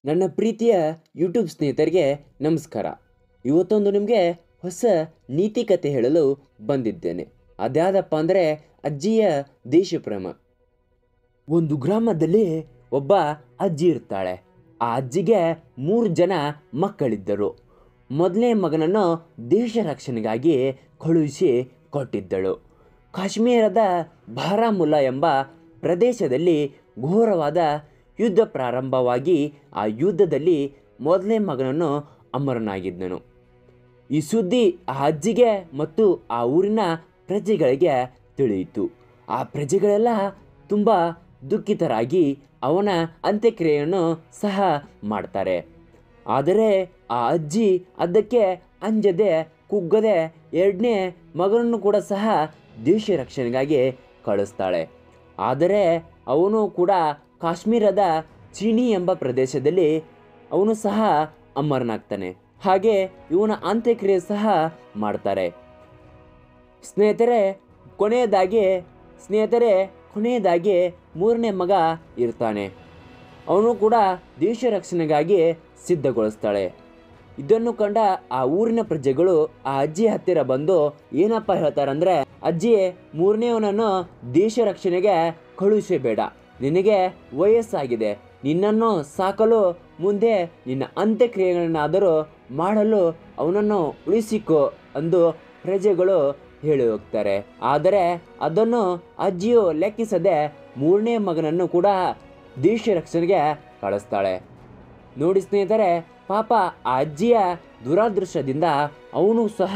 ನನ್ನ ಪ್ರೀತಿಯ ಯೂಟ್ಯೂಬ್ ಸ್ನೇಹಿತರಿಗೆ ನಮಸ್ಕಾರ ಇವತ್ತೊಂದು ನಿಮಗೆ ಹೊಸ ನೀತಿ ಕತೆ ಹೇಳಲು ಬಂದಿದ್ದೇನೆ ಅದ್ಯಾವುದಪ್ಪ ಅಂದರೆ ಅಜ್ಜಿಯ ದೇಶಪ್ರೇಮ ಒಂದು ಗ್ರಾಮದಲ್ಲಿ ಒಬ್ಬ ಅಜ್ಜಿ ಇರ್ತಾಳೆ ಆ ಅಜ್ಜಿಗೆ ಮೂರು ಜನ ಮಕ್ಕಳಿದ್ದರು ಮೊದಲನೇ ಮಗನನ್ನು ದೇಶ ರಕ್ಷಣೆಗಾಗಿ ಕಳುಹಿಸಿ ಕೊಟ್ಟಿದ್ದಳು ಕಾಶ್ಮೀರದ ಬಾರಾಮುಲ್ಲಾ ಎಂಬ ಪ್ರದೇಶದಲ್ಲಿ ಘೋರವಾದ ಯುದ್ಧ ಪ್ರಾರಂಭವಾಗಿ ಆ ಯುದ್ಧದಲ್ಲಿ ಮೊದಲನೇ ಮಗನನ್ನು ಅಮರನಾಗಿದ್ದನು ಈ ಸುದ್ದಿ ಆ ಅಜ್ಜಿಗೆ ಮತ್ತು ಆ ಊರಿನ ಪ್ರಜೆಗಳಿಗೆ ತಿಳಿಯಿತು ಆ ಪ್ರಜೆಗಳೆಲ್ಲ ತುಂಬ ದುಃಖಿತರಾಗಿ ಅವನ ಅಂತ್ಯಕ್ರಿಯೆಯನ್ನು ಸಹ ಮಾಡ್ತಾರೆ ಆದರೆ ಆ ಅಜ್ಜಿ ಅದಕ್ಕೆ ಅಂಜದೆ ಕುಗ್ಗದೆ ಎರಡನೇ ಮಗನನ್ನು ಕೂಡ ಸಹ ದೇಶ ರಕ್ಷಣೆಗಾಗಿ ಕಳಿಸ್ತಾಳೆ ಆದರೆ ಅವನು ಕೂಡ ಕಾಶ್ಮೀರದ ಚೀನಿ ಎಂಬ ಪ್ರದೇಶದಲ್ಲಿ ಅವನು ಸಹ ಅಮರನಾಗ್ತಾನೆ ಹಾಗೆ ಇವನ ಅಂತ್ಯಕ್ರಿಯೆ ಸಹ ಮಾಡ್ತಾರೆ ಸ್ನೇಹಿತರೆ ಕೊನೆಯದಾಗಿ ಸ್ನೇಹಿತರೆ ಕೊನೆಯದಾಗಿ ಮೂರನೇ ಮಗ ಇರ್ತಾನೆ ಅವನು ಕೂಡ ದೇಶ ರಕ್ಷಣೆಗಾಗಿ ಸಿದ್ಧಗೊಳಿಸ್ತಾಳೆ ಇದನ್ನು ಕಂಡ ಆ ಊರಿನ ಪ್ರಜೆಗಳು ಆ ಅಜ್ಜಿ ಹತ್ತಿರ ಬಂದು ಏನಪ್ಪ ಹೇಳ್ತಾರಂದ್ರೆ ಅಜ್ಜಿ ಮೂರನೇವನನ್ನು ದೇಶ ರಕ್ಷಣೆಗೆ ಕಳುಹಿಸಬೇಡ ನಿನಗೆ ವಯಸ್ಸಾಗಿದೆ ನಿನ್ನನ್ನು ಸಾಕಲು ಮುಂದೆ ನಿನ್ನ ಅಂತ್ಯಕ್ರಿಯೆಗಳನ್ನಾದರೂ ಮಾಡಲು ಅವನನ್ನು ಉಳಿಸಿಕೊ ಎಂದು ಪ್ರಜೆಗಳು ಹೇಳಿ ಹೋಗ್ತಾರೆ ಆದರೆ ಅದನ್ನು ಅಜ್ಜಿಯು ಲೆಕ್ಕಿಸದೆ ಮೂರನೇ ಮಗನನ್ನು ಕೂಡ ದೇಶ ರಕ್ಷಣೆಗೆ ಕಳಿಸ್ತಾಳೆ ನೋಡಿ ಸ್ನೇಹಿತರೆ ಪಾಪ ಆ ಅಜ್ಜಿಯ ದುರಾದೃಷ್ಟದಿಂದ ಅವನು ಸಹ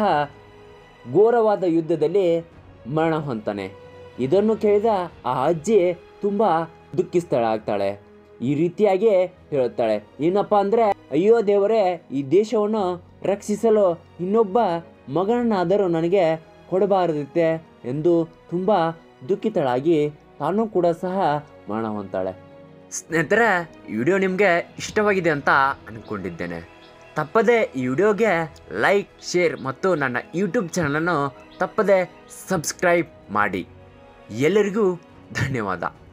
ಘೋರವಾದ ಯುದ್ಧದಲ್ಲಿ ಮರಣ ಹೊಂತಾನೆ ಇದನ್ನು ಕೇಳಿದ ಆ ಅಜ್ಜಿ ತುಂಬ ದುಃಖಿಸ್ತಳಾಗ್ತಾಳೆ ಈ ರೀತಿಯಾಗಿ ಹೇಳುತ್ತಾಳೆ ಏನಪ್ಪ ಅಂದರೆ ಅಯ್ಯೋ ದೇವರೇ ಈ ದೇಶವನ್ನು ರಕ್ಷಿಸಲು ಇನ್ನೊಬ್ಬ ಮಗನನ್ನಾದರೂ ನನಗೆ ಕೊಡಬಾರದಿತ್ತೆ ಎಂದು ತುಂಬ ದುಃಖಿತಳಾಗಿ ತಾನು ಕೂಡ ಸಹ ಮರಣ ಹೊಂತಾಳೆ ಸ್ನೇಹಿತರೆ ಈ ವಿಡಿಯೋ ನಿಮಗೆ ಇಷ್ಟವಾಗಿದೆ ಅಂತ ಅಂದ್ಕೊಂಡಿದ್ದೇನೆ ತಪ್ಪದೆ ಈ ವಿಡಿಯೋಗೆ ಲೈಕ್ ಶೇರ್ ಮತ್ತು ನನ್ನ ಯೂಟ್ಯೂಬ್ ಚಾನಲನ್ನು ತಪ್ಪದೆ ಸಬ್ಸ್ಕ್ರೈಬ್ ಮಾಡಿ ಎಲ್ಲರಿಗೂ ಧನ್ಯವಾದ